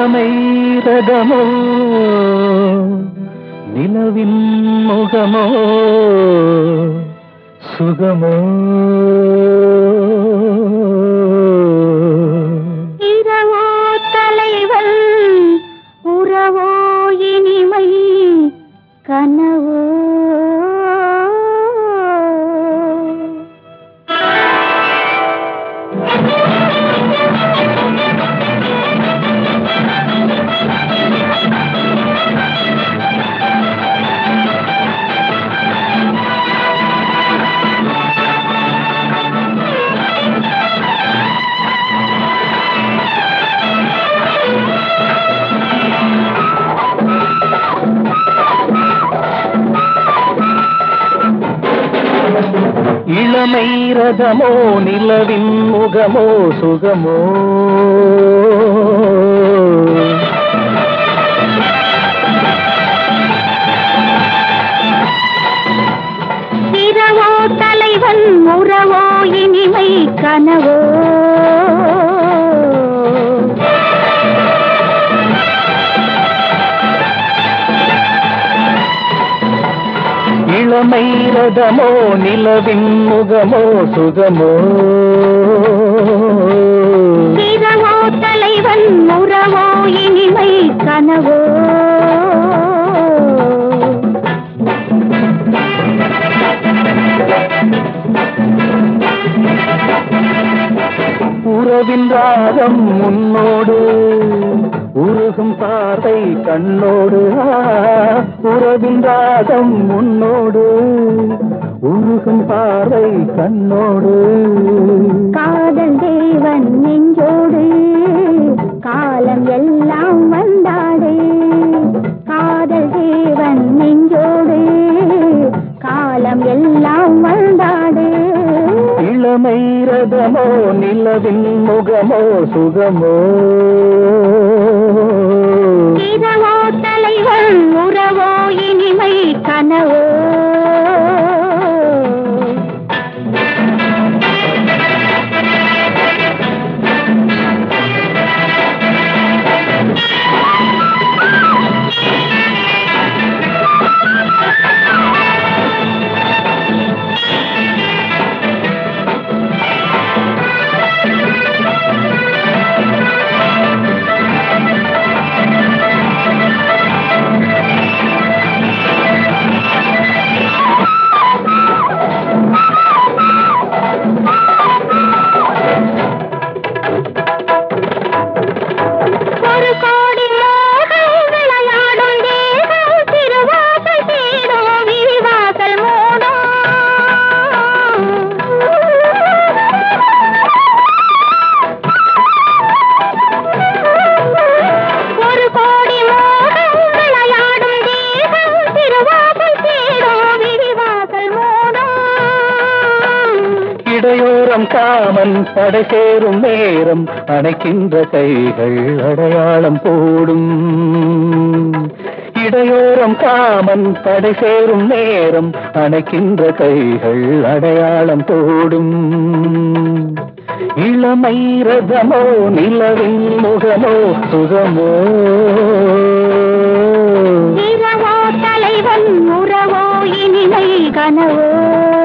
இளமை ரதமோ நிலவின் முகமோ சுகமோ இரவோ தலைவன் உறவோ இனிமை கனவோ இளமை ரதமோ நிலவின் முகமோ சுகமோ இரவோ தலைவன் உறவோ இனிமை கனவோ இளமை ரதமோ நிலவின் முகமோ சுகமோ இரவோ தலைவன் உறவோ இனிமை கனவோ உறவின் ராகம் முன்னோடு உருகும் பார்வை கண்ணோடு ஆ, உறவின் ராகம் முன்னோடு உருகும் பார்வை கண்ணோடு காதல் தேவன் நெஞ்சோடு காலம் எல்லாம் வந்தாடு காதல் தேவன் நெஞ்சோடு காலம் எல்லாம் வந்தாடு இளமை ரதமோ நிலவின் முகமோ சுகமோ இரவோ தலைவன் உறவோ இனிமை கனவோ ஒரு கோடி மோகம் விளையாடும் தேகம் திருவாசல் தேடும் விரிவாசல் மூடும் ஒரு கோடி மோகம் விளையாடும் தேகம் திருவாசல் தேடும் விரிவாசல் மூடும் இடையோரம் காமன் படை சேரும் நேரம் அணைக்கின்ற கைகள் அடையாளம் போடும் இடையோரம் காமன் படை சேரும் நேரம் அணைக்கின்ற கைகள் அடையாளம் போடும் இளமை ரதமோ நிலவின் முகமோ சுகமோ இரவோ தலைவன் உறவோ இனிமை கனவோ